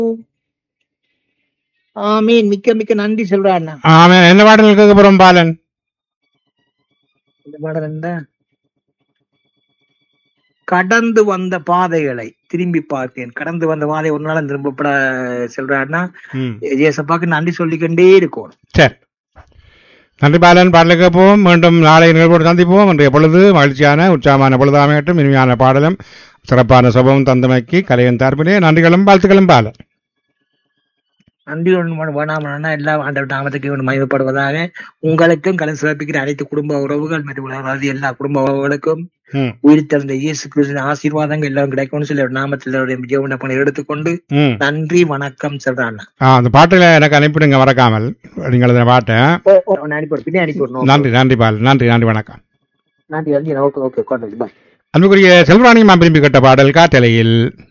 ஆமீன் மிக்க மிக்க நன்றி சொல்றா அண்ணா ஆமா என்ன பாடல் கேட்க போறோம் பாலன் இந்த பாடல் என்ன கடந்து வந்த பாதைகளை திரும்பி பார்த்தேன் கடந்து வந்த பாதை ஒரு நாள் திரும்பப்பட சொல்றாருன்னா ம் ஜேசப்பாக்கு நன்றி சொல்லிக்கொண்டே இருக்கும் சரி நன்றி பாலன் பாடலை கேட்போம் மீண்டும் நாளை நிகழ்வோடு சந்திப்போம் இன்றைய பொழுது மகிழ்ச்சியான உற்சாகமான பொழுது அமையட்டும் இனிமையான பாடலும் சிறப்பான சுபம் தந்தமைக்கு கலையின் தரப்பிலே நன்றிகளும் வாழ்த்துக்களும் பாலன் நன்றி ஒன்று வேணாமனா எல்லா ஆண்டவர் நாமத்துக்கு இவன் மயப்படுவதாக உங்களுக்கும் கலந்து சிறப்பிக்கிற அனைத்து குடும்ப உறவுகள் மற்றும் உலகவாசி எல்லா குடும்ப உறவுகளுக்கும் ம் உயிர் திறந்த இயேசு கிறிஸ்துவின் ஆசீர்வாதங்கள் எல்லாம் கிடைக்கும்னு சொல்லி அவர் நாமத்தில் ஜீவன பணி எடுத்துக்கொண்டு ம் நன்றி வணக்கம் சொல்றான் ஆ அந்த பாட்டில் எனக்கு அனுப்பிடுங்க மறக்காமல் நீங்கள் அந்த பாட்டை அனுப்பி பின்னே அனுப்பி நன்றி நன்றி பால் நன்றி நன்றி வணக்கம் நன்றி நன்றி ஓகே ஓகே கொண்டு பாய் அன்புக்குரிய செல்வராணி விரும்பி கேட்ட பாடல் காட்டலையில்